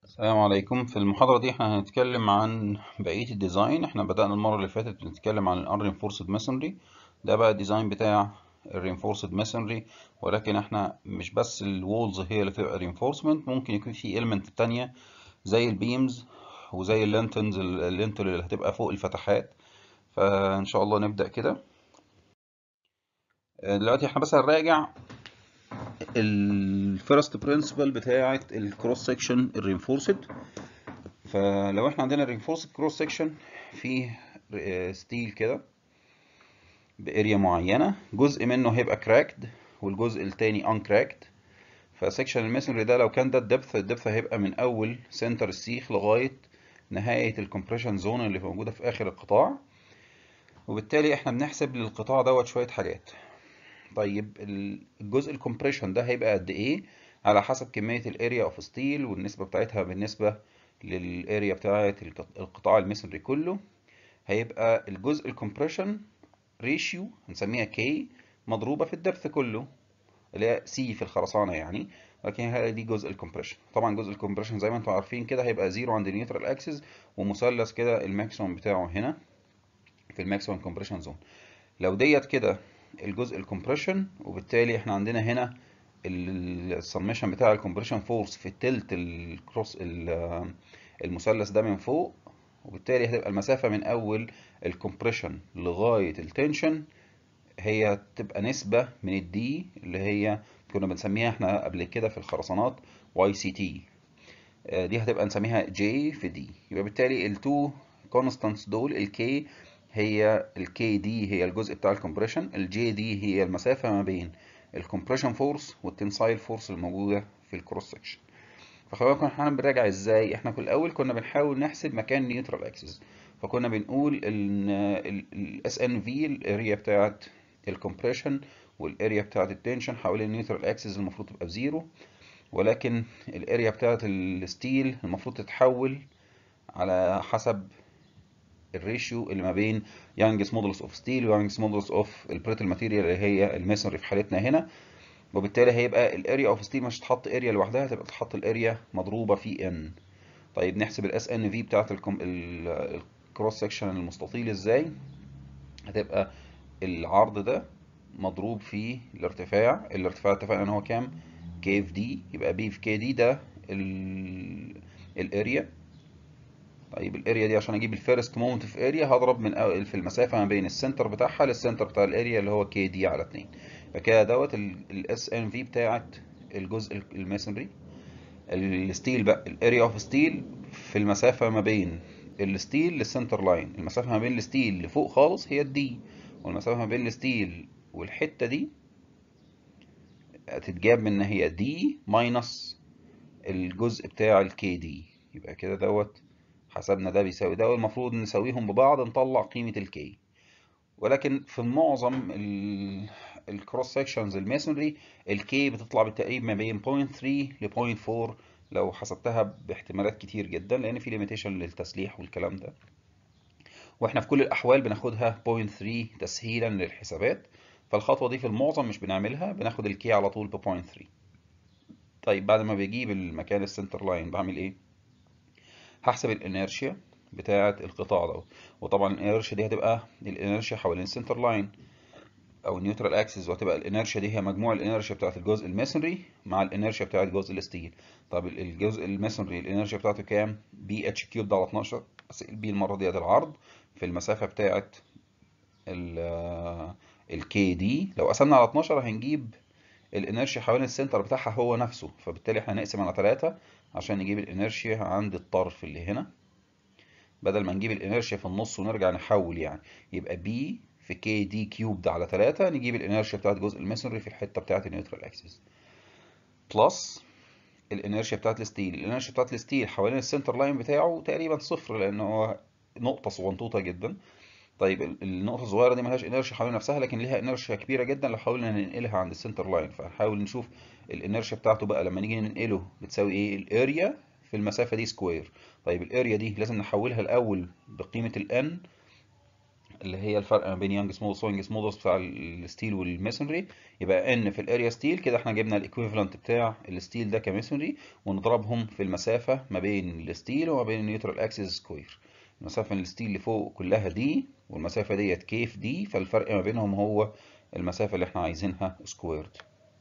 السلام عليكم في المحاضرة دي احنا هنتكلم عن بقية الديزاين احنا بدأنا المرة اللي فاتت بنتكلم عن ال Unreinforced Masonry ده بقى الديزاين بتاع ال Reinforced Masonry ولكن احنا مش بس الوولز هي اللي تبقى reinforcement ممكن يكون في element تانية زي البيمز وزي اللينتنز اللينتل اللي هتبقى فوق الفتحات فإن شاء الله نبدأ كده دلوقتي احنا بس هنراجع الفيرست برنسبل بتاعه الكروس سكشن الرينفورسد فلو احنا عندنا الرينفورسد كروس سكشن فيه ستيل كده باريا معينه جزء منه هيبقى كراكد والجزء التاني ان كراكد فسكشن الميسنري ده لو كان ده الدبث الدبث هيبقى من اول سنتر السيخ لغايه نهايه الكompression زون اللي موجوده في اخر القطاع وبالتالي احنا بنحسب للقطاع دوت شويه حاجات طيب الجزء الكومبريشن ده هيبقى قد ايه على حسب كمية الاريا اوف ستيل والنسبة بتاعتها بالنسبة للاريا بتاعت القطاع المسنري كله هيبقى الجزء الكومبريشن ريشيو هنسميها كي مضروبة في الدبث كله اللي هي سي في الخرسانة يعني لكن هي دي جزء الكومبريشن طبعا جزء الكومبريشن زي ما انتم عارفين كده هيبقى زيرو عند النيوترال اكسس ومثلث كده الماكسيموم بتاعه هنا في الماكسيموم كومبريشن زون لو ديت كده الجزء الكومبريشن وبالتالي احنا عندنا هنا السميشن بتاع الكومبريشن فورس في التلت الكروس المثلث ده من فوق وبالتالي هتبقى المسافة من أول الكومبريشن لغاية التنشن هي تبقى نسبة من الدي اللي هي كنا بنسميها احنا قبل كده في الخرسانات واي سي تي دي هتبقى نسميها جي في دي يبقى بالتالي التو كونستانتس دول الكي هي الكي دي هي الجزء بتاع الكمبريشن الجي دي هي المسافة ما بين الكمبريشن فورس والتنسايل فورس الموجودة في الكروس سكشن فخلينا بالكم احنا بنراجع ازاي احنا في الاول كنا بنحاول نحسب مكان نيوترال اكسس فكنا بنقول ان الاس ان في الاريا بتاعت الكمبريشن والاريا بتاعت التنشن حوالين النيوترال اكسس المفروض تبقى بزيرو ولكن الاريا بتاعت الستيل المفروض تتحول على حسب الريشيو اللي ما بين يانجز مودولس اوف ستيل ويانجز مودولس اوف البريتل ماتيريال اللي هي الميسنري في حالتنا هنا وبالتالي هيبقى الاريا اوف ستيل مش هتحط اريا لوحدها هتبقى تحط الاريا مضروبه في ان طيب نحسب الاس ان في بتاعت الكروس سكشن المستطيل ازاي هتبقى العرض ده مضروب في الارتفاع الارتفاع اتفقنا ان هو كام كي في دي يبقى بي في كي دي ده الاريا طيب الاريا دي عشان اجيب الفيرست مومنت في اريا هضرب من أول في المسافه ما بين السنتر بتاعها للسنتر بتاع الاريا اللي هو كي دي على 2 فكده دوت الاس ان في بتاعت الجزء الماسونري الستيل بقى الاريا اوف ستيل في المسافه ما بين الستيل للسنتر لاين المسافه ما بين الستيل لفوق خالص هي الدي والمسافه ما بين الستيل والحته دي هتتجاب من هي دي ماينس الجزء بتاع الكي دي يبقى كده دوت حسبنا ده بيساوي ده والمفروض نساويهم ببعض نطلع قيمة الكي ولكن في معظم الكروس سكشنز الماسونري الكي بتطلع بالتقريب ما بين 0.3 ل 0.4 لو حسبتها باحتمالات كتير جدا لان في ليميتيشن للتسليح والكلام ده واحنا في كل الاحوال بناخدها 0.3 تسهيلا للحسابات فالخطوه دي في المعظم مش بنعملها بناخد الكي على طول ب 0.3 طيب بعد ما بجيب المكان السنتر لاين بعمل ايه هحسب الانيرشيا بتاعة القطاع دوت وطبعا الانيرشيا دي هتبقى الانيرشيا حوالين السنتر لاين او النيوترال اكسس وهتبقى الانيرشيا دي هي مجموع الانيرشيا بتاعة الجزء الماسونري مع الانيرشيا بتاعة جزء الستيل طب الجزء الماسونري الانيرشيا بتاعته كام بي اتش كيوب على 12 بس البي المره ديت العرض في المسافه بتاعة الكي دي لو قسمنا على 12 هنجيب الانيرشيا حوالين السنتر بتاعها هو نفسه فبالتالي احنا هنقسم على 3 عشان نجيب الانيرشيا عند الطرف اللي هنا بدل ما نجيب الانيرشيا في النص ونرجع نحول يعني يبقى بي في كي دي كيوب ده على 3 نجيب الانيرشيا بتاعت جزء الماسونري في الحته بتاعت النيوترال اكسس بلس الانيرشيا بتاعت الستيل الانيرشيا بتاعت الستيل حوالين السنتر لاين بتاعه تقريبا صفر لان هو نقطه صغنطوطه جدا طيب النقطة الصغيرة دي ملهاش انرشيا حوالين نفسها لكن ليها انرشيا كبيرة جدا لو حاولنا ننقلها عند السنتر لاين فهنحاول نشوف الانرشيا بتاعته بقى لما نيجي ننقله بتساوي ايه الاريا في المسافة دي سكوير طيب الاريا دي لازم نحولها الاول بقيمة الان اللي هي الفرق ما بين يانج سمول وينج مودلز بتاع الستيل والميسونري يبقى ان في الاريا ستيل كده احنا جبنا الايكويفالنت بتاع الستيل ده كميسونري ونضربهم في المسافه ما بين الستيل وما بين النيوترال اكسس سكوير المسافه من الستيل اللي فوق كلها دي والمسافه ديت كيف دي فالفرق ما بينهم هو المسافه اللي احنا عايزينها سكويرد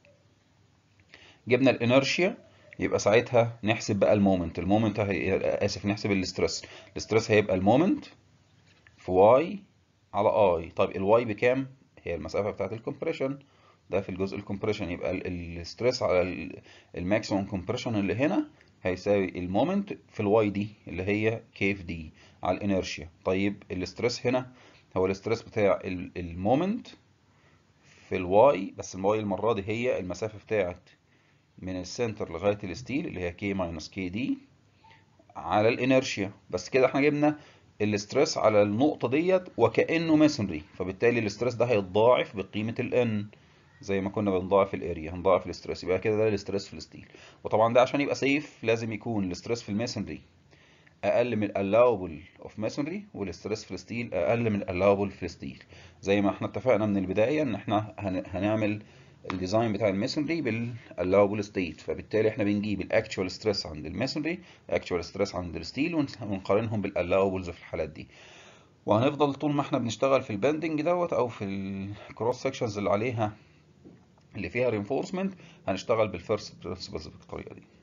جبنا الانرشيا يبقى ساعتها نحسب بقى المومنت المومنت هي... اسف نحسب الاسترس الاسترس هيبقى المومنت في واي على اي طيب الواي بكام هي المسافه بتاعه الكمبريشن ده في الجزء الكمبريشن يبقى الاسترس على الماكسيموم كومبريشن اللي هنا هيساوي المومنت في الواي دي اللي هي كيف دي على الانرشيا طيب الاسترس هنا هو الاسترس بتاع المومنت في الواي بس الواي المره دي هي المسافه بتاعه من السنتر لغايه الستيل اللي هي كي ماينس كي دي على الانرشيا بس كده احنا جبنا الاسترس على النقطه ديت وكانه ماسونري فبالتالي الاسترس ده هيتضاعف بقيمه الان زي ما كنا بنضاعف الاريا هنضاعف الاسترس يبقى كده ده الاسترس في الستيل وطبعا ده عشان يبقى سيف لازم يكون الاسترس في الماسونري اقل من allowable of masonry والاسترس في الستيل اقل من allowable في الستيل زي ما احنا اتفقنا من البدايه ان احنا هنعمل الديزاين بتاع الماسونري بالallowable ستيت فبالتالي احنا بنجيب الاكتشوال ستريس عند الماسونري الاكتشوال ستريس عند الستيل ونقارنهم بالاllawables في الحالات دي وهنفضل طول ما احنا بنشتغل في البندنج دوت او في الكروس سكشنز اللي عليها اللي فيها رينفورسمنت هنشتغل بالفيرست برنسبلز بالطريقه دي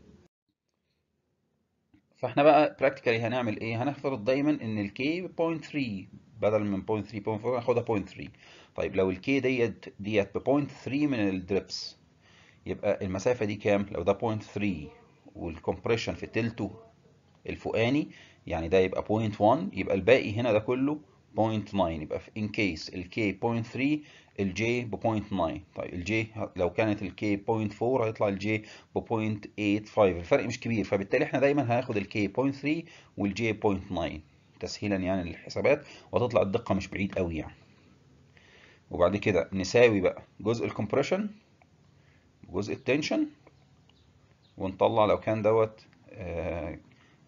فاحنا بقى براكتيكالي هنعمل ايه هنفترض دايما ان الكي 0.3 بدل من 0.3 0.4 هاخدها 0.3 طيب لو الكي ديت ديت ب 0.3 من الدريبس يبقى المسافه دي كام لو ده 0.3 والكمبريشن في تلته الفوقاني يعني ده يبقى 0.1 يبقى الباقي هنا ده كله 0.9 يبقى في ان كيس الكي 0.3 الجي ب 0.9 طيب الجي لو كانت الكي 0.4 هيطلع الجي ب 0.85 الفرق مش كبير فبالتالي احنا دايما هناخد الكي 0.3 والجي 0.9 تسهيلا يعني للحسابات وهتطلع الدقه مش بعيد قوي يعني وبعد كده نساوي بقى جزء الكمبريشن وجزء التنشن ونطلع لو كان دوت آه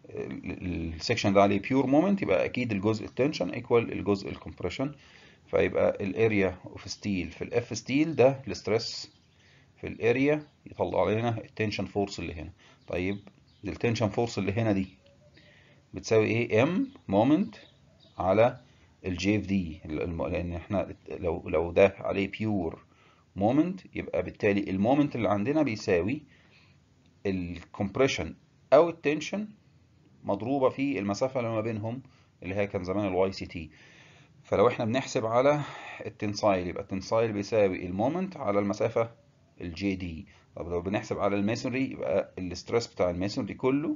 السكشن ده عليه بيور مومنت يبقى اكيد الجزء التنشن ايكوال الجزء الكمبريشن فيبقى الاريا اوف ستيل في الاف ستيل ده الستريس في الاريا يطلع لنا التنشن فورس اللي هنا طيب التنشن فورس اللي هنا دي بتساوي ايه ام مومنت على الجي اف دي لان احنا لو لو ده عليه بيور مومنت يبقى بالتالي المومنت اللي عندنا بيساوي الكمبريشن او التنشن مضروبه في المسافه اللي ما بينهم اللي هي كان زمان الواي سي تي فلو احنا بنحسب على التنسايل يبقى التنسايل بيساوي المومنت على المسافه الجي دي طب لو بنحسب على الماسونري يبقى الاسترس بتاع الماسونري كله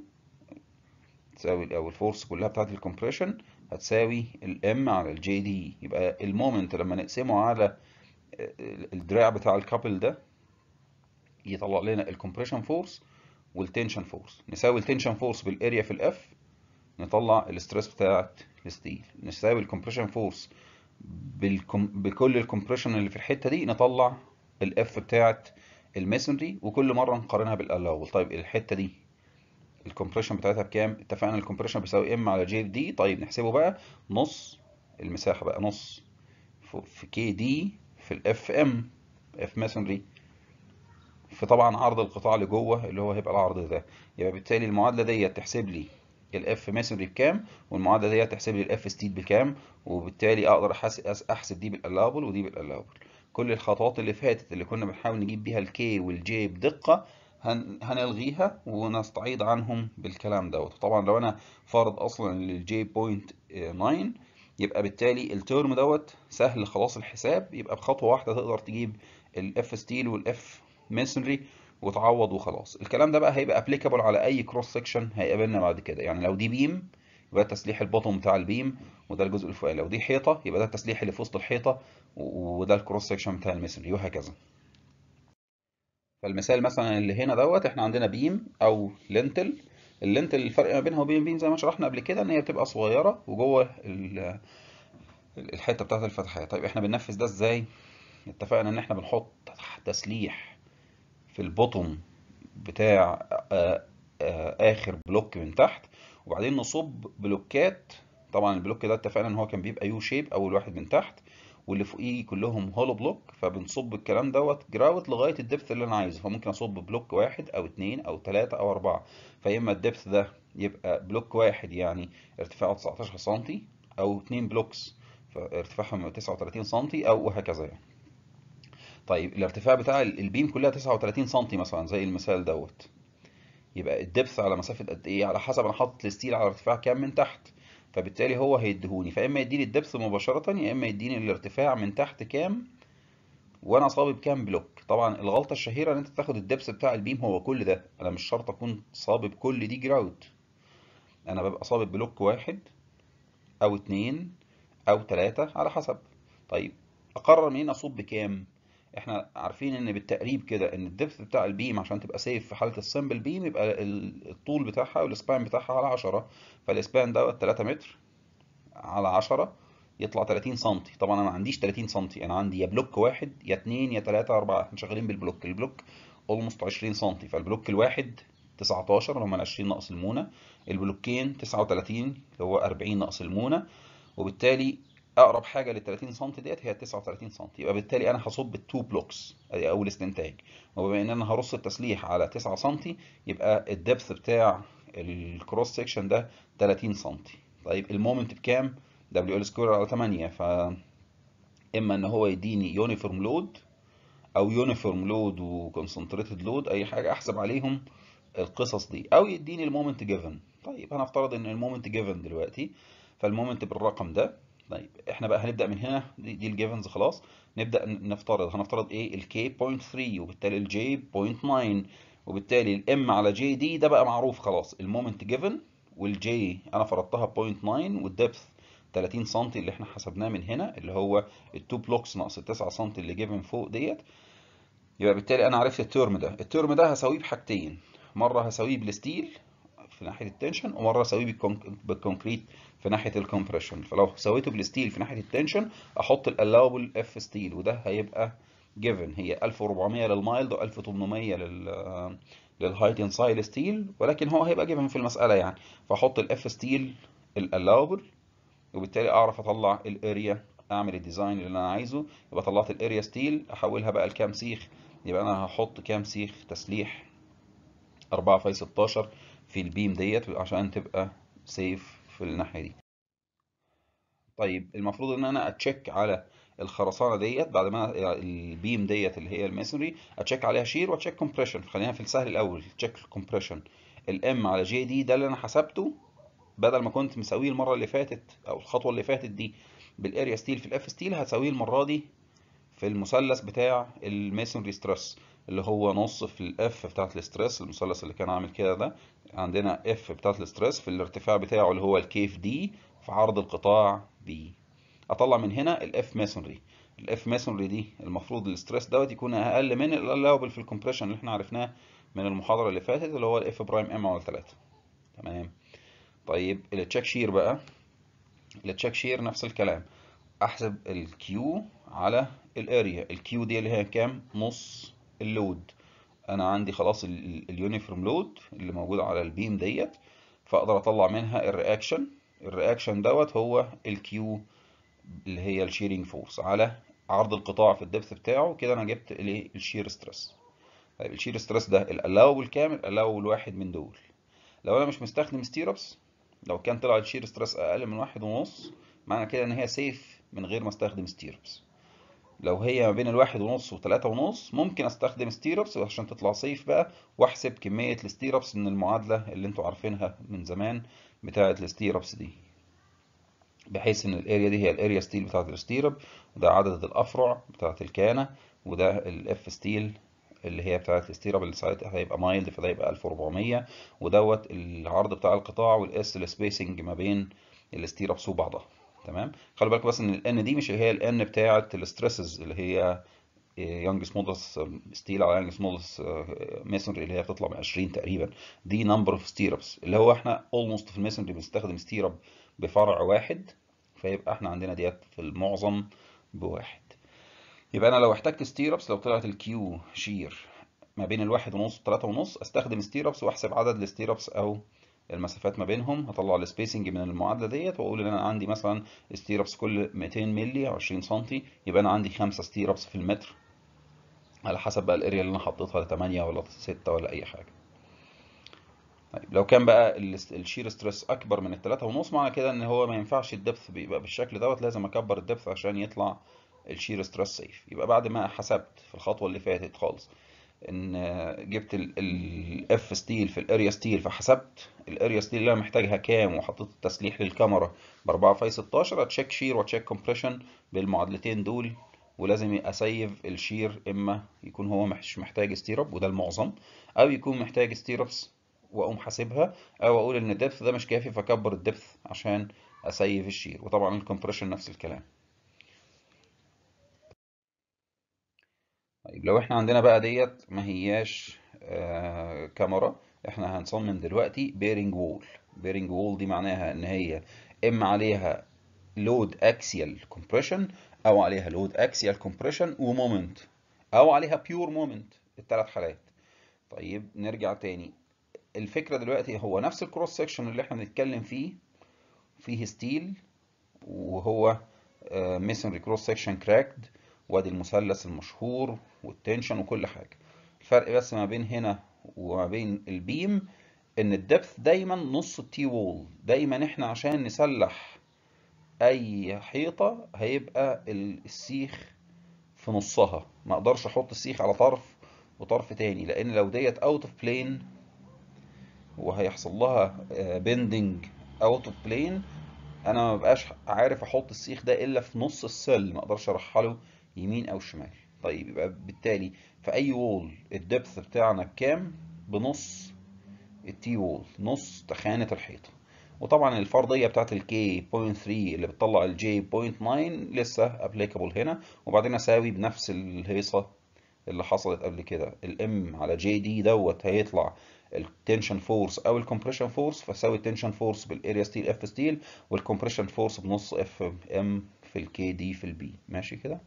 تساوي او الفورس كلها بتاعت الكمبريشن هتساوي الام على الجي دي يبقى المومنت لما نقسمه على الدراع بتاع الكابل ده يطلع لنا الكمبريشن فورس والتنشن فورس نساوي التنشن فورس بالاريا في الاف نطلع الاسترس بتاعت الستيل نساوي الكمبريشن فورس بالكم... بكل الكمبريشن اللي في الحته دي نطلع الاف بتاعت الماسونري وكل مره نقارنها بالالاول طيب الحته دي الكمبريشن بتاعتها بكام اتفقنا الكمبريشن بيساوي ام على جي دي طيب نحسبه بقى نص المساحه بقى نص في كي دي في الاف ام اف ماسونري في طبعا عرض القطاع اللي جوه اللي هو هيبقى العرض ده يبقى بالتالي المعادله ديت تحسب لي الاف ماسونري بكام والمعادله ديت تحسب لي الاف ستيل بكام وبالتالي اقدر احسب دي بالالاوبل ودي بالالاوبل كل الخطوات اللي فاتت اللي كنا بنحاول نجيب بيها الكي والجي بدقه هن... هنلغيها ونستعيض عنهم بالكلام دوت طبعا لو انا فارض اصلا الجي بوينت 9 يبقى بالتالي الترم دوت سهل خلاص الحساب يبقى بخطوه واحده تقدر تجيب الاف ستيل والاف ماسونري وتعوض وخلاص الكلام ده بقى هيبقى ابليكابل على اي كروس سكشن هيقابلنا بعد كده يعني لو دي بيم يبقى تسليح البطن بتاع البيم وده الجزء الفوقاني لو دي حيطه يبقى ده التسليح اللي في وسط الحيطه وده الكروس سكشن بتاع الماسونري وهكذا فالمثال مثلا اللي هنا دوت احنا عندنا بيم او لينتل اللينتل الفرق ما بينها وبين بيم زي ما شرحنا قبل كده ان هي بتبقى صغيره وجوه الحته بتاعت الفتحات طيب احنا بننفذ ده ازاي اتفقنا ان احنا بنحط تسليح في البوتوم بتاع آآ آآ اخر بلوك من تحت وبعدين نصب بلوكات طبعا البلوك ده اتفقنا ان هو كان بيبقى يو شيب اول واحد من تحت واللي فوقيه كلهم هولو بلوك فبنصب الكلام دوت جراوت لغايه الدبث اللي انا عايزه فممكن اصب بلوك واحد او اتنين او تلاته او اربعه فيا اما الدبث ده يبقى بلوك واحد يعني ارتفاعه 19 سم او اتنين بلوكس فارتفاعهم 39 سم او وهكذا يعني طيب الارتفاع بتاع البيم كلها 39 سم مثلا زي المثال دوت يبقى الدبث على مسافه قد ايه على حسب انا حاطط الستيل على ارتفاع كام من تحت فبالتالي هو هيديهوني فاما يديني الدبث مباشره يا اما يديني الارتفاع من تحت كام وانا صابب كام بلوك طبعا الغلطه الشهيره ان انت تاخد الدبث بتاع البيم هو كل ده انا مش شرط اكون صابب كل دي جراوت انا ببقى صابب بلوك واحد او اتنين او تلاتة على حسب طيب اقرر منين اصب بكام احنا عارفين ان بالتقريب كده ان الدبث بتاع البيم عشان تبقى سيف في حاله السمبل بيم يبقى الطول بتاعها والسبان بتاعها على 10 فالسبان دوت 3 متر على 10 يطلع 30 سم طبعا انا ما عنديش 30 سم انا عندي يا بلوك واحد يا اتنين يا تلاتة اربعة احنا شغالين بالبلوك البلوك اولموست 20 سم فالبلوك الواحد 19 اللي هم ال 20 ناقص المونه البلوكين 39 اللي هو 40 ناقص المونه وبالتالي اقرب حاجه لل 30 سم ديت هي 39 سم يبقى بالتالي انا هصب التو بلوكس ادي اول استنتاج وبما ان انا هرص التسليح على 9 سم يبقى الدبث بتاع الكروس سيكشن ده 30 سم طيب المومنت بكام دبليو ال سكوير على 8 ف اما ان هو يديني يونيفورم لود او يونيفورم لود وكونسنتريتد لود اي حاجه احسب عليهم القصص دي او يديني المومنت جيفن طيب هنفترض ان المومنت جيفن دلوقتي فالمومنت بالرقم ده طيب احنا بقى هنبدا من هنا دي, دي الجيفنز خلاص نبدا نفترض هنفترض ايه الكي 0.3 وبالتالي الجي 0.9 وبالتالي الام على جي دي ده بقى معروف خلاص المومنت جيفن والجي انا فرضتها 0.9 والدبث 30 سم اللي احنا حسبناه من هنا اللي هو التو بلوكس ناقص ال 9 سم اللي جيفن فوق ديت يبقى بالتالي انا عرفت الترم ده الترم ده هساويه بحاجتين مره هساويه بالستيل في ناحيه التنشن ومره اساويه بالكونكريت في ناحيه الكمبريشن فلو سويته بالستيل في ناحيه التنشن احط الالاوبل اف ستيل وده هيبقى جيفن هي 1400 للمايلد و1800 لل للهاي تنسايل ستيل ولكن هو هيبقى جيفن في المساله يعني فاحط الاف ستيل الالاوبل وبالتالي اعرف اطلع الاريا اعمل الديزاين اللي انا عايزه يبقى طلعت الاريا ستيل احولها بقى لكام سيخ يبقى انا هحط كام سيخ تسليح 4 في 16 في البيم ديت عشان تبقى سيف في الناحيه دي طيب المفروض ان انا اتشيك على الخرسانه ديت بعد ما البيم ديت اللي هي الميسونري اتشيك عليها شير واتشيك كومبريشن خلينا في السهل الاول تشيك كومبريشن الام على جي دي ده اللي انا حسبته بدل ما كنت مساويه المره اللي فاتت او الخطوه اللي فاتت دي بالاريا ستيل في الاف ستيل هساويه المره دي في المثلث بتاع الميسونري ستريس اللي هو نص في الاف بتاعت الاسترس المثلث اللي كان عامل كده ده عندنا اف بتاعت الاسترس في الارتفاع بتاعه اللي هو الكيف دي في عرض القطاع بي اطلع من هنا الاف ماسونري الاف ماسونري دي المفروض الاسترس دوت يكون اقل من الالاوبل في الكومبريشن اللي احنا عرفناه من المحاضره اللي فاتت اللي هو الاف برايم ام على 3 تمام طيب التشيك شير بقى التشيك شير نفس الكلام احسب الكيو على الاريا الكيو دي اللي هي كام نص اللود انا عندي خلاص اليونيفورم لود اللي موجود على البيم ديت فاقدر اطلع منها الرياكشن الرياكشن دوت هو الكيو اللي هي الشيرنج فورس على عرض القطاع في الدبث بتاعه كده انا جبت الايه الشير ستريس طيب الشير ستريس ده الالاوبل كام الالاوبل واحد من دول لو انا مش مستخدم ستيربس لو كان طلع الشير ستريس اقل من واحد ونص معنى كده ان هي سيف من غير ما استخدم ستيربس لو هي ما بين الواحد ونص وتلاتة ونص ممكن استخدم ستيربس عشان تطلع سيف بقى واحسب كمية الستيربس من المعادلة اللي انتوا عارفينها من زمان بتاعة الستيربس دي بحيث ان الاريا دي هي الاريا ستيل بتاعة الستيرب وده عدد الافرع بتاعة الكانة وده الاف ستيل اللي هي بتاعة الستيرب اللي ساعتها هيبقى مايلد فده يبقى 1400 ودوت العرض بتاع القطاع والاس السبيسنج ما بين الستيربس وبعضها تمام خلي بالك بس ان الان دي مش هي الان بتاعه الستريسز اللي هي يانج سمولس ستيل على يانج سمولس ميسونري اللي هي بتطلع من 20 تقريبا دي نمبر اوف ستيربس اللي هو احنا اولموست في الميسونري بنستخدم ستيرب بفرع واحد فيبقى احنا عندنا ديت في المعظم بواحد يبقى انا لو احتجت ستيربس لو طلعت الكيو شير ما بين الواحد ونص وثلاثة ونص استخدم ستيربس واحسب عدد الستيربس او المسافات ما بينهم هطلع السبيسنج من المعادله ديت واقول ان انا عندي مثلا ستيربس كل 200 مللي 20 سم يبقى انا عندي 5 ستيربس في المتر على حسب بقى الاريا اللي انا حطيتها ل 8 ولا 6 ولا اي حاجه طيب لو كان بقى الشير ستريس اكبر من التلاتة ونص معنى كده ان هو ما ينفعش الدبث بيبقى بالشكل دوت لازم اكبر الدبث عشان يطلع الشير ستريس سيف يبقى بعد ما حسبت في الخطوه اللي فاتت خالص ان جبت الاف ستيل في الاريا ستيل فحسبت الاريا ستيل اللي انا محتاجها كام وحطيت التسليح للكاميرا ب 4 في 16 اتشيك شير واتشيك كومبريشن بالمعادلتين دول ولازم اسيف الشير اما يكون هو مش محتاج ستيرب وده المعظم او يكون محتاج ستيربس واقوم حاسبها او اقول ان الدبث ده مش كافي فاكبر الدبث عشان اسيف الشير وطبعا الكومبريشن نفس الكلام طيب لو احنا عندنا بقى ديت ما هياش آه كاميرا احنا هنصمم دلوقتي بيرنج وول بيرنج وول دي معناها ان هي اما عليها لود اكسيال كومبريشن او عليها لود اكسيال كومبريشن ومومنت او عليها بيور مومنت الثلاث حالات طيب نرجع تاني الفكره دلوقتي هو نفس الكروس سكشن اللي احنا بنتكلم فيه فيه ستيل وهو ميسنري كروس سكشن كراكد وادي المثلث المشهور والتنشن وكل حاجه الفرق بس ما بين هنا وما بين البيم ان الدبث دايما نص التي وول دايما احنا عشان نسلح اي حيطه هيبقى السيخ في نصها ما اقدرش احط السيخ على طرف وطرف تاني لان لو ديت اوت اوف بلين وهيحصل لها بيندنج اوت اوف بلين انا ما بقاش عارف احط السيخ ده الا في نص السل ما اقدرش ارحله يمين او شمال طيب يبقى بالتالي في اي وول الدبث بتاعنا بكام بنص التي وول نص تخانه الحيطه وطبعا الفرضيه بتاعت الكي 0.3 اللي بتطلع الجي 0.9 لسه ابليكابل هنا وبعدين اساوي بنفس الهيصه اللي حصلت قبل كده الام على جي دي دوت هيطلع التنشن فورس او الكمبريشن فورس فساوي التنشن فورس بالاريا ستيل اف ستيل والكمبريشن فورس بنص اف ام في الكي دي في البي ماشي كده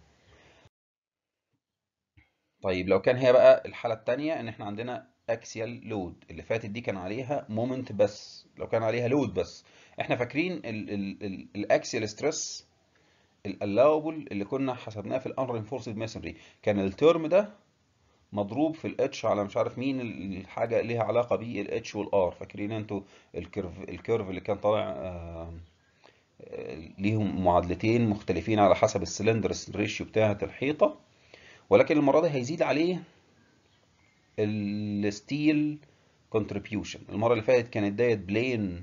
طيب لو كان هي بقى الحاله الثانيه ان احنا عندنا اكسيال لود اللي فاتت دي كان عليها مومنت بس لو كان عليها لود بس احنا فاكرين الاكسيال ستريس الالاوبل اللي كنا حسبناه في الان رينفورسد ماسونري كان الترم ده مضروب في الاتش على مش عارف مين الحاجه ليها علاقه بيه الاتش والار فاكرين انتوا الكيرف الكيرف اللي كان طالع آه ليهم معادلتين مختلفين على حسب السلندر ريشيو بتاعه الحيطه ولكن المره دي هيزيد عليه الستيل كونتريبيوشن المره اللي فاتت كانت ديت بلين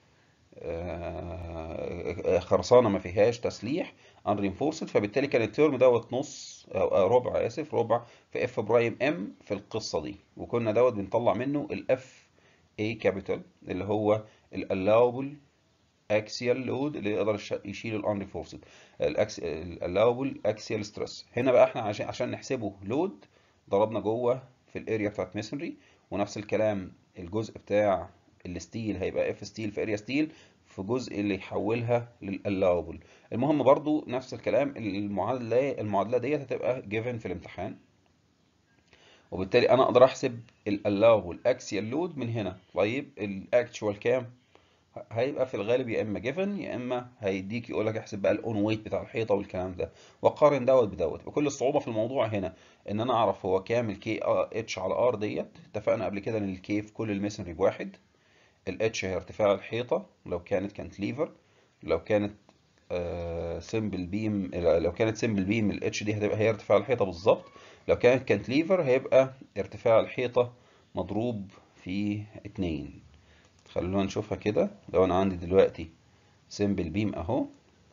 خرسانه ما فيهاش تسليح ان رينفورسد فبالتالي كان الترم دوت نص او ربع اسف ربع في اف برايم ام في القصه دي وكنا دوت بنطلع منه الاف اي كابيتال اللي هو الالاوبل اكسيال لود اللي يقدر يشيل الان رينفورسد الالاوبل اكسيال ستريس هنا بقى احنا عشان عشان نحسبه لود ضربنا جوه في الاريا بتاعت ميسونري ونفس الكلام الجزء بتاع الستيل هيبقى اف ستيل في اريا ستيل في جزء اللي يحولها للالاوبل المهم برضو نفس الكلام المعادله المعادله ديت هتبقى جيفن في الامتحان وبالتالي انا اقدر احسب الالاوبل اكسيال لود من هنا طيب الاكتشوال كام هيبقى في الغالب يا اما جيفن يا اما هيديك يقول لك احسب بقى الاون ويت بتاع الحيطه والكلام ده وقارن دوت بدوت بكل الصعوبه في الموضوع هنا ان انا اعرف هو كام الكي اتش على ار ديت اتفقنا قبل كده ان الكي في كل الميسنري بواحد الاتش هي ارتفاع الحيطه لو كانت كانتليفر لو كانت آه سمبل بيم لو كانت سمبل بيم الاتش دي هتبقى هي ارتفاع الحيطه بالظبط لو كانت كانتليفر هيبقى ارتفاع الحيطه مضروب في اتنين خلونا نشوفها كده لو انا عندي دلوقتي سمبل بيم اهو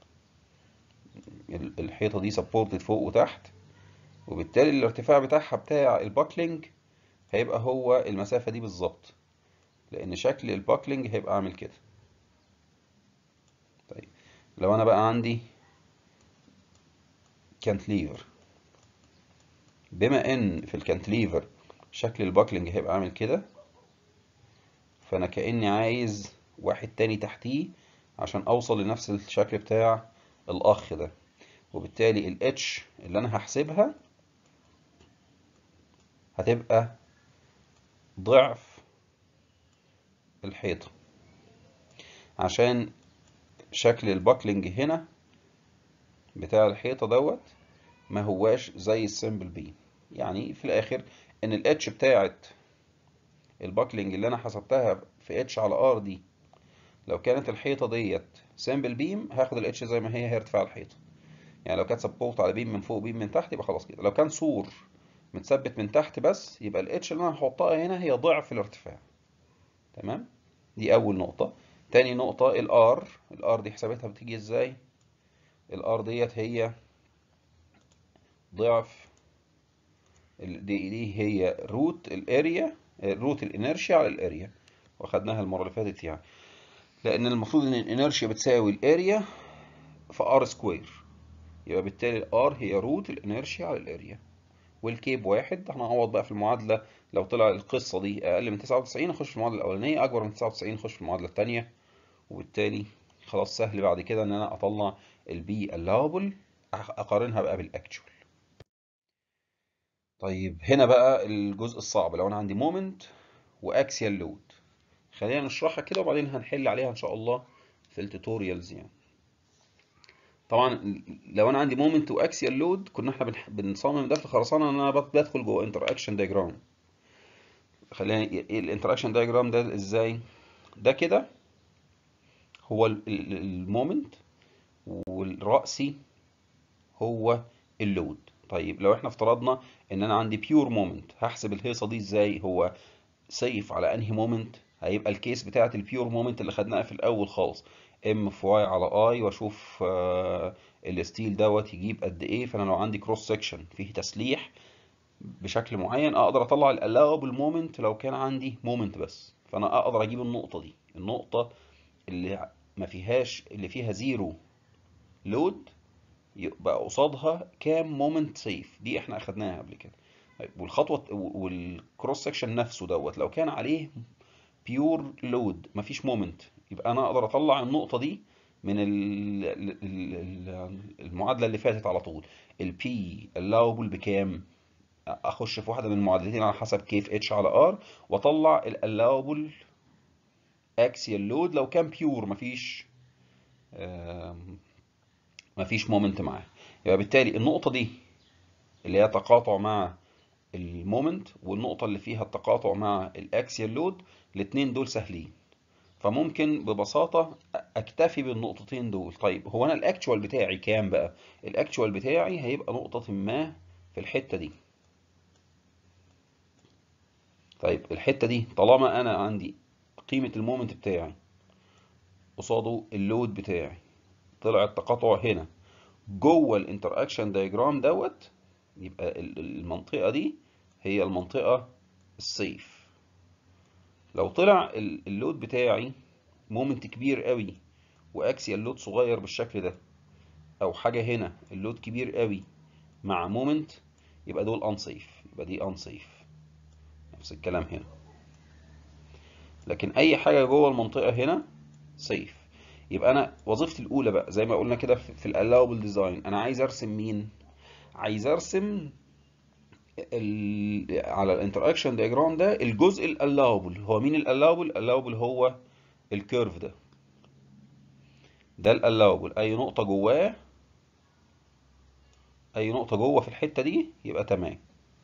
الحيطه دي سبورتد فوق وتحت وبالتالي الارتفاع بتاعها بتاع الباكلينج هيبقى هو المسافه دي بالظبط لان شكل الباكلينج هيبقى عامل كده طيب لو انا بقى عندي كانتليفر بما ان في الكانتليفر شكل الباكلينج هيبقى عامل كده فانا كاني عايز واحد تاني تحتيه عشان اوصل لنفس الشكل بتاع الاخ ده وبالتالي الاتش اللي انا هحسبها هتبقى ضعف الحيطه عشان شكل الباكلينج هنا بتاع الحيطة دوت ما هواش زي السمبل بيم يعني في الاخر ان الاتش بتاعت الباكلينج اللي انا حسبتها في اتش على ار دي لو كانت الحيطة ديت سمبل بيم هاخد الاتش زي ما هي هي ارتفاع الحيطة يعني لو كانت سبورت على بيم من فوق بيم من تحت يبقى خلاص كده لو كان سور متثبت من تحت بس يبقى الاتش اللي انا هحطها هنا هي ضعف الارتفاع تمام دي اول نقطة تاني نقطة الار الار دي حسابتها بتيجي ازاي الار ديت هي ضعف دي, دي هي روت الاريا روت الانرشيا على الاريا واخدناها المرة اللي فاتت يعني لان المفروض ان الانرشيا بتساوي الاريا في ار سكوير يبقى بالتالي الار هي روت الانرشيا على الاريا والكيب واحد هنعوض بقى في المعادلة لو طلع القصة دي أقل من 99 أخش في المعادلة الأولانية أكبر من 99 أخش في المعادلة التانية وبالتالي خلاص سهل بعد كده إن أنا أطلع البي allowable أقارنها بقى بالأكتشوال طيب هنا بقى الجزء الصعب لو أنا عندي مومنت وأكسيال لود خلينا نشرحها كده وبعدين هنحل عليها إن شاء الله في التوتوريالز يعني طبعا لو انا عندي مومنت واكسيال لود كنا احنا بنصمم ده في الخرسانه ان انا بدخل جوه انتر اكشن دايجرام خلينا الانتر اكشن دايجرام ده ازاي ده كده هو المومنت والرأسي هو اللود طيب لو احنا افترضنا ان انا عندي بيور مومنت هحسب الهيصه دي ازاي هو سيف على انهي مومنت هيبقى الكيس بتاعه البيور مومنت اللي خدناها في الاول خالص ام في واي على اي واشوف آه الستيل دوت يجيب قد ايه فانا لو عندي كروس سكشن فيه تسليح بشكل معين اقدر اطلع الالاوبل مومنت لو كان عندي مومنت بس فانا اقدر اجيب النقطه دي النقطه اللي ما فيهاش اللي فيها زيرو لود يبقى قصادها كام مومنت سيف دي احنا اخدناها قبل كده طيب والخطوه والكروس سكشن نفسه دوت لو كان عليه بيور لود مفيش مومنت يبقى انا اقدر اطلع النقطه دي من المعادله اللي فاتت على طول البي allowable بكام اخش في واحده من المعادلتين على حسب كيف اتش على ار واطلع allowable اكسيال لود لو كان بيور مفيش مفيش مومنت معاه يبقى بالتالي النقطه دي اللي هي تقاطع مع المومنت والنقطه اللي فيها التقاطع مع الاكسيال لود الاثنين دول سهلين فممكن ببساطة اكتفي بالنقطتين دول طيب هو انا الاكتشوال بتاعي كام بقى الاكتشوال بتاعي هيبقى نقطة ما في الحتة دي طيب الحتة دي طالما انا عندي قيمة المومنت بتاعي قصاده اللود بتاعي طلع التقاطع هنا جوه الانتر اكشن دايجرام دوت يبقى المنطقة دي هي المنطقة السيف لو طلع اللود بتاعي مومنت كبير قوي واكسيال لود صغير بالشكل ده او حاجه هنا اللود كبير قوي مع مومنت يبقى دول انسيف يبقى دي انسيف نفس الكلام هنا لكن اي حاجه جوه المنطقه هنا سيف يبقى انا وظيفتي الاولى بقى زي ما قلنا كده في الالاوبل ديزاين انا عايز ارسم مين عايز ارسم على الانتراكشن دياجرام ده الجزء الالاوبل هو مين الالاوبل الالاوبل هو الكيرف ده ده الالاوبل اي نقطه جواه اي نقطه جوه في الحته دي يبقى تمام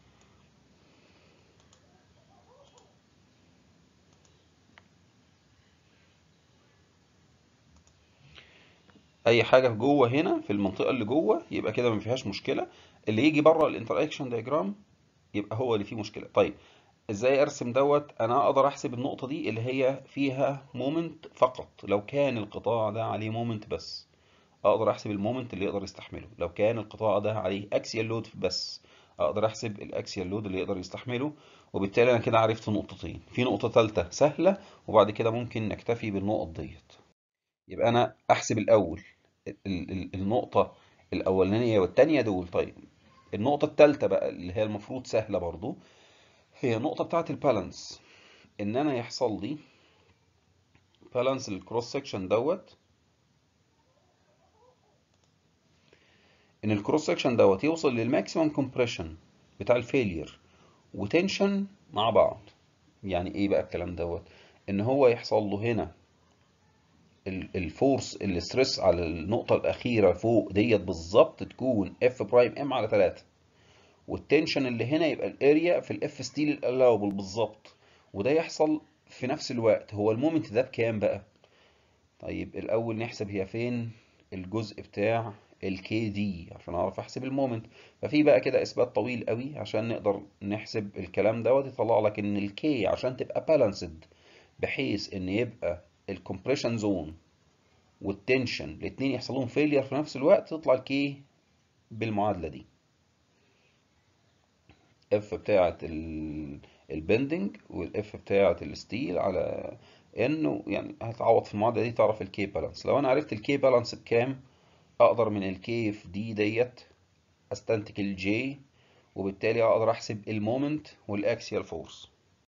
اي حاجه جوه هنا في المنطقه اللي جوه يبقى كده ما فيهاش مشكله اللي يجي بره الانتراكشن دياجرام يبقى هو اللي فيه مشكله طيب ازاي ارسم دوت انا اقدر احسب النقطه دي اللي هي فيها مومنت فقط لو كان القطاع ده عليه مومنت بس اقدر احسب المومنت اللي يقدر يستحمله لو كان القطاع ده عليه اكسيال لود بس اقدر احسب الاكسيال لود اللي يقدر يستحمله وبالتالي انا كده عرفت نقطتين في نقطه ثالثه سهله وبعد كده ممكن نكتفي بالنقط ديت يبقى انا احسب الاول النقطه الاولانيه والثانيه دول طيب النقطة الثالثة بقى اللي هي المفروض سهلة برضو هي النقطة بتاعة البالانس إن أنا يحصل لي بالانس الكروس سكشن دوت إن الكروس سكشن دوت يوصل للماكسيمم كومبريشن بتاع الفيلير وتنشن مع بعض يعني إيه بقى الكلام دوت إن هو يحصل له هنا الفورس الستريس على النقطة الأخيرة فوق ديت بالظبط تكون اف برايم ام على 3 والتنشن اللي هنا يبقى الاريا في الاف ستيل الالاوبل بالظبط وده يحصل في نفس الوقت هو المومنت ده بكام بقى طيب الاول نحسب هي فين الجزء بتاع الكي دي عشان اعرف احسب المومنت ففي بقى كده اثبات طويل قوي عشان نقدر نحسب الكلام دوت يطلع لك ان الكي عشان تبقى بالانسد بحيث ان يبقى الكومبريشن زون والتنشن الاثنين يحصل لهم فيلير في نفس الوقت تطلع الكي بالمعادله دي اف بتاعه البندنج والاف بتاعه الستيل على انه يعني هتعوض في المعادله دي تعرف الكي بالانس لو انا عرفت الكي بالانس بكام اقدر من الكي في دي ديت استنتج الجي وبالتالي اقدر احسب المومنت والاكسيال فورس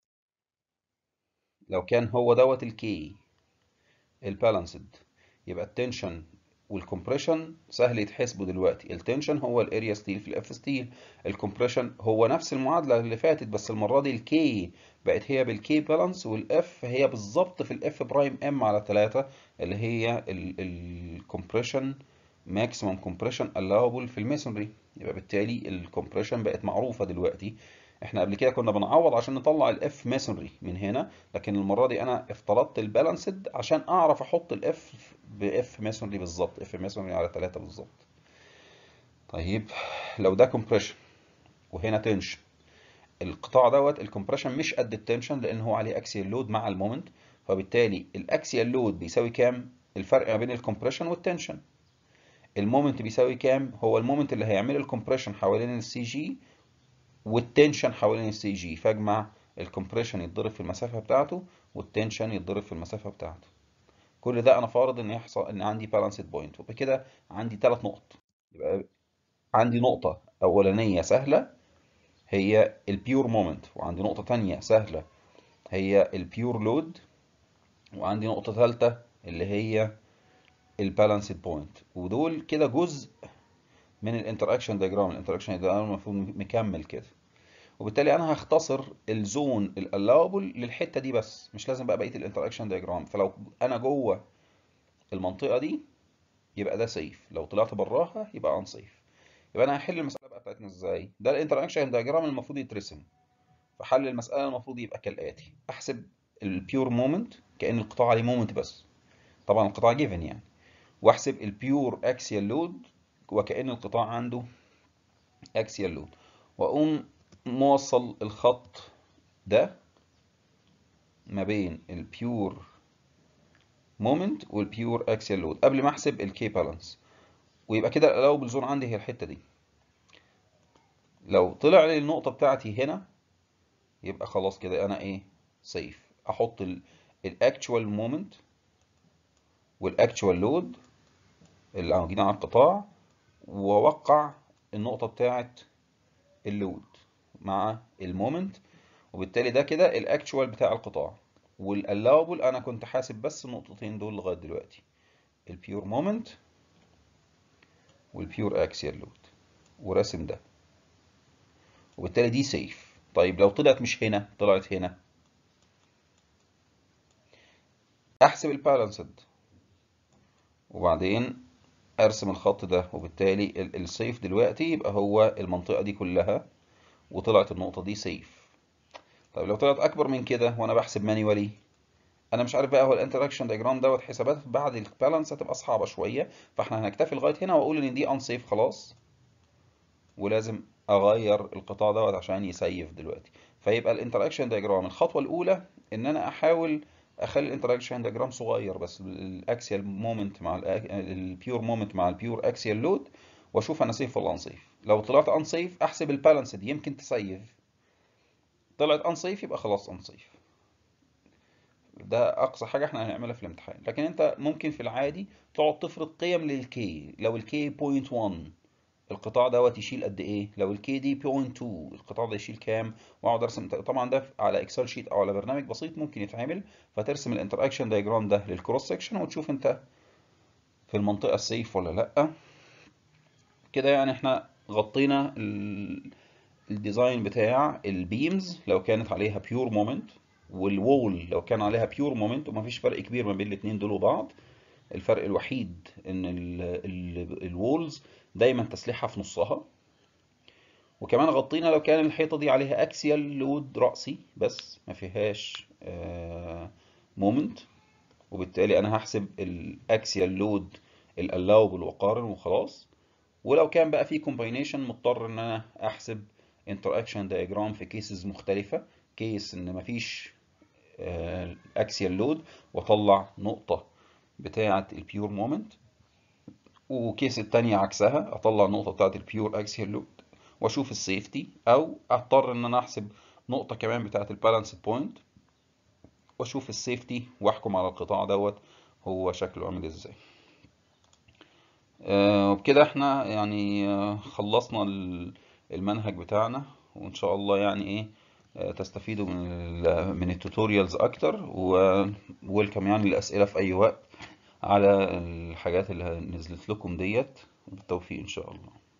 لو كان هو دوت الكي البالانسد يبقى التنشن والكمبريشن سهل يتحسبوا دلوقتي التنشن هو الاريا ستيل في الاف ستيل الكمبريشن هو نفس المعادله اللي فاتت بس المره دي الكي بقت هي بالكي بالانس والاف هي بالظبط في الاف برايم ام على 3 اللي هي الكمبريشن ماكسيمم كومبريشن allowable في الميسونري يبقى بالتالي الكمبريشن بقت معروفه دلوقتي احنا قبل كده كنا بنعوض عشان نطلع الاف ماسونري من هنا لكن المره دي انا افترضت البالانسد عشان اعرف احط الاف باف ماسونري بالظبط اف ماسونري على 3 بالظبط طيب لو ده كومبريشن وهنا تنشن القطاع دوت الكومبريشن مش قد التنشن لان هو عليه اكسيال لود مع المومنت فبالتالي الاكسيال لود بيساوي كام الفرق ما بين الكومبريشن والتنشن المومنت بيساوي كام هو المومنت اللي هيعمل الكومبريشن حوالين السي جي والتنشن حوالين السي جي فاجمع الكومبريشن يتضرب في المسافه بتاعته والتنشن يتضرب في المسافه بتاعته كل ده انا فارض ان يحصل ان عندي بالانسد بوينت وبكده عندي ثلاث نقط يبقى عندي نقطه اولانيه سهله هي البيور مومنت وعندي نقطه ثانيه سهله هي البيور لود وعندي نقطه ثالثه اللي هي البالانسد بوينت ودول كده جزء من الانتراكشن دياجرام الانتراكشن دياجرام المفروض مكمل كده وبالتالي انا هختصر الزون الالاوبل للحته دي بس مش لازم بقى بقيه الانتراكشن دياجرام فلو انا جوه المنطقه دي يبقى ده سيف لو طلعت براها يبقى ان سيف يبقى انا هحل المساله بقى بتاعتنا ازاي ده الانتراكشن دياجرام المفروض يترسم فحل المساله المفروض يبقى كالاتي احسب البيور مومنت كان القطاع عليه مومنت بس طبعا القطاع جيفن يعني واحسب البيور اكسيال لود وكأن القطاع عنده اكسيال لود واقوم موصل الخط ده ما بين البيور مومنت والبيور اكسيال لود قبل ما احسب الكي بالانس ويبقى كده الالاوبل زون عندي هي الحته دي لو طلع لي النقطه بتاعتي هنا يبقى خلاص كده انا ايه سيف احط الاكتوال مومنت والاكتوال لود اللي موجودين على القطاع واوقع النقطه بتاعه اللود مع المومنت وبالتالي ده كده الاكتوال بتاع القطاع والالاوبل انا كنت حاسب بس النقطتين دول لغايه دلوقتي البيور مومنت والبيور اكسيال لود وراسم ده وبالتالي دي سيف طيب لو طلعت مش هنا طلعت هنا احسب البالانسد وبعدين ارسم الخط ده وبالتالي السيف دلوقتي يبقى هو المنطقة دي كلها وطلعت النقطة دي سيف طيب لو طلعت اكبر من كده وانا بحسب مانيوالي انا مش عارف بقى هو الانتراكشن دياجرام دوت حسابات بعد البالانس هتبقى صعبة شوية فاحنا هنكتفي لغاية هنا واقول ان دي انسيف خلاص ولازم اغير القطاع دوت عشان يسيف دلوقتي فيبقى الانتراكشن دياجرام الخطوة الاولى ان انا احاول اخلي الانتراكشن دياجرام صغير بس الاكسيال مومنت مع البيور مومنت مع البيور اكسيال لود واشوف انا سيف ولا انسيف لو طلعت انسيف احسب البالانسد يمكن تسيف طلعت انسيف يبقى خلاص انسيف ده اقصى حاجه احنا هنعملها في الامتحان لكن انت ممكن في العادي تقعد تفرض قيم للكي لو الكي 0.1 القطاع دوت يشيل قد ايه لو الكي دي 0.2 القطاع ده يشيل كام واقعد ارسم طبعا ده على اكسل شيت او على برنامج بسيط ممكن يتعمل فترسم الانتراكشن دايجرام ده للكروس سكشن وتشوف انت في المنطقه السيف ولا لا كده يعني احنا غطينا الديزاين بتاع البيمز لو كانت عليها بيور مومنت والوول لو كان عليها بيور مومنت ومفيش فرق كبير ما بين الاثنين دول وبعض الفرق الوحيد ان الوولز دايما تسليحها في نصها وكمان غطينا لو كان الحيطة دي عليها اكسيال لود رأسي بس ما فيهاش مومنت وبالتالي انا هحسب الاكسيال لود الالاوبل وقارن وخلاص ولو كان بقى في كومباينيشن مضطر ان انا احسب انتراكشن دايجرام في كيسز مختلفة كيس ان مفيش اكسيال لود واطلع نقطة بتاعة البيور مومنت وكيس التانية عكسها اطلع النقطة بتاعة البيور اكسيال لود واشوف السيفتي او اضطر ان انا احسب نقطة كمان بتاعة البالانس بوينت واشوف السيفتي واحكم على القطاع دوت هو شكله عامل ازاي وبكده احنا يعني خلصنا المنهج بتاعنا وان شاء الله يعني ايه تستفيدوا من ال من التوتوريالز اكتر وويلكم يعني الاسئله في اي وقت على الحاجات اللي نزلت لكم ديت بالتوفيق ان شاء الله